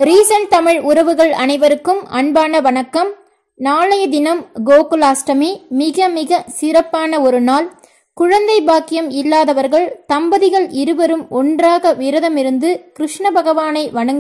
recent Tamil உறவுகள் அனைவருக்கும் அன்பான வணக்கம் நாளைய தினம் கோகுலாஷ்டமி மிக மிக சிறப்பான ஒரு நாள் குழந்தை பாக்கியம் இல்லாதவர்கள் தம்பதிகள் இருவரும் ஒன்றாக விரதமிருந்து கிருஷ்ண பகவானை வணங்க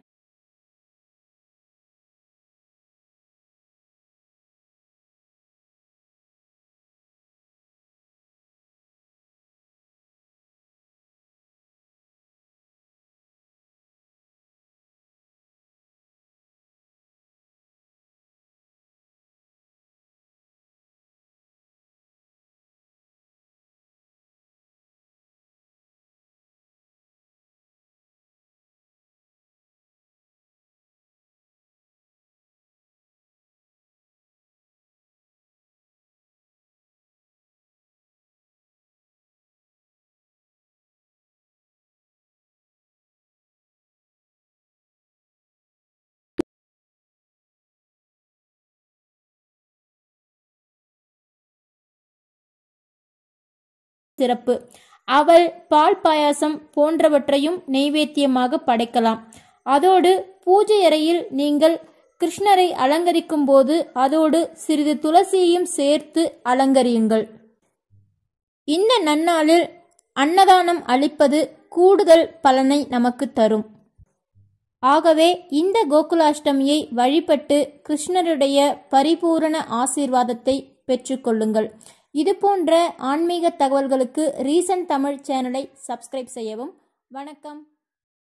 சிறப்பு அவள் பால் பாயாசம் போன்றவற்றையும் நெய்வேத்தியமாக படைக்கலாம் அதோடு பூஜை அறையில் நீங்கள் கிருஷ்ணரை அலங்கரிக்கும் போது அதோடு சிறிது துளசியையும் சேர்த்து அலங்கரியுங்கள் இந்த நன்னாளில் அன்னதானம் அளிப்பது கூடுதல் பலனை நமக்கு தரும் ஆகவே இந்த கோகுலாஷ்டமியை வழிபட்டு கிருஷ்ணருடைய பரிபூரண ஆசீர்வாதத்தை பெற்றுக்கொள்ளுங்கள் இது போன்ற ஆன்மீக தகவல்களுக்கு ரீசன்ட் தமிழ் சேனலை சப்ஸ்கிரைப் செய்யவும் வணக்கம்